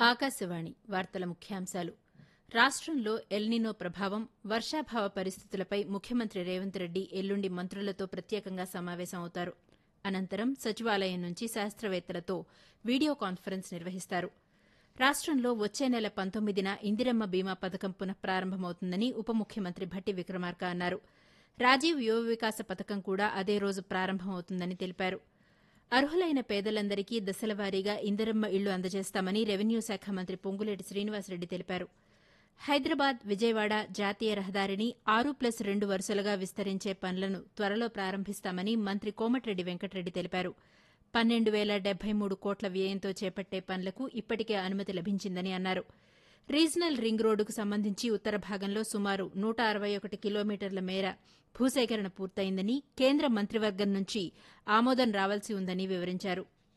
ఆకాశవాణి వార్తల ముఖ్యాంశాలు రాష్టంలో ఎల్నినో ప్రభావం వర్షాభావ పరిస్థితులపై ముఖ్యమంత్రి రేవంత్ రెడ్డి ఎల్లుండి మంత్రులతో ప్రత్యేకంగా సమావేశం అవుతారు అనంతరం సచివాలయం నుంచి శాస్త్రవేత్తలతో వీడియో కాన్ఫరెన్స్ నిర్వహిస్తారు రాష్టంలో వచ్చే నెల పంతొమ్మిదిన ఇందిరమ్మ బీమా పథకం పునఃప్రారంభమవుతుందని ఉప ముఖ్యమంత్రి భట్టి విక్రమార్క అన్నారు రాజీవ్ యువ వికాస పథకం కూడా అదే రోజు ప్రారంభమవుతుందని తెలిపారు అర్హులైన పేదలందరికీ దశలవారీగా ఇందిరమ్మ ఇళ్లు అందజేస్తామని రెవెన్యూ శాఖ మంత్రి పొంగులేటి శ్రీనివాసరెడ్డి తెలిపారు హైదరాబాద్ విజయవాడ జాతీయ రహదారిని ఆరు ప్లస్ రెండు వరుసలుగా విస్తరించే పనులను త్వరలో ప్రారంభిస్తామని మంత్రి కోమటిరెడ్డి వెంకటరెడ్డి తెలిపారు పన్నెండు వేల డెబ్బై మూడు కోట్ల వ్యయంతో చేపట్టే పనులకు ఇప్పటికే అనుమతి లభించిందని అన్నారు రీజనల్ రింగ్ రోడ్డుకు సంబంధించి ఉత్తర భాగంలో సుమారు నూట అరవై ఒకటి కిలోమీటర్ల మేర భూసేకరణ పూర్తయిందని కేంద్ర మంత్రివర్గం నుంచి ఆమోదం రావాల్సి ఉందని వివరించారు